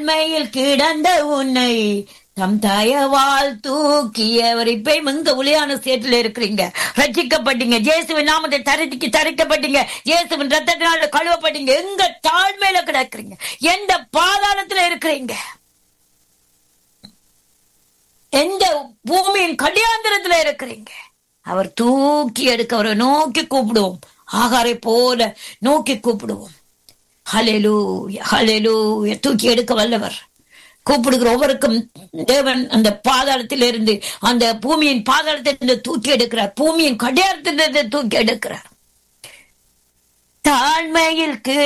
தாழ்மையில் கிடந்த உன்னை தம் தயவால் தூக்கியவர் இப்ப எங்க உளையான சேற்றில் இருக்கிறீங்க ரட்சிக்கப்பட்டீங்க ஜேசுவின் நாமத்தை தரிக்கு தரிக்கப்பட்டீங்க ஜேசுவின் ரத்தத்தினால கழுவப்பட்டீங்க எங்க தாழ்மையில கிடக்குறீங்க எந்த பாதாளத்துல இருக்கிறீங்க எந்த பூமியின் கடியாந்திரத்துல இருக்கிறீங்க அவர் தூக்கி எடுக்க அவரை நோக்கி கூப்பிடுவோம் ஆகாரை போல நோக்கி கூப்பிடுவோம் ஹலெலூ ஹலெலூ தூக்கி எடுக்க வல்லவர் கூப்பிடுகிற ஒவ்வொருக்கும் தேவன் அந்த பாதாளத்தில் இருந்து அந்த பூமியின் பாதாளத்திலிருந்து தூக்கி எடுக்கிறார் பூமியின் கடியாரத்திலிருந்து தூக்கி எடுக்கிறார் தாழ்மையில்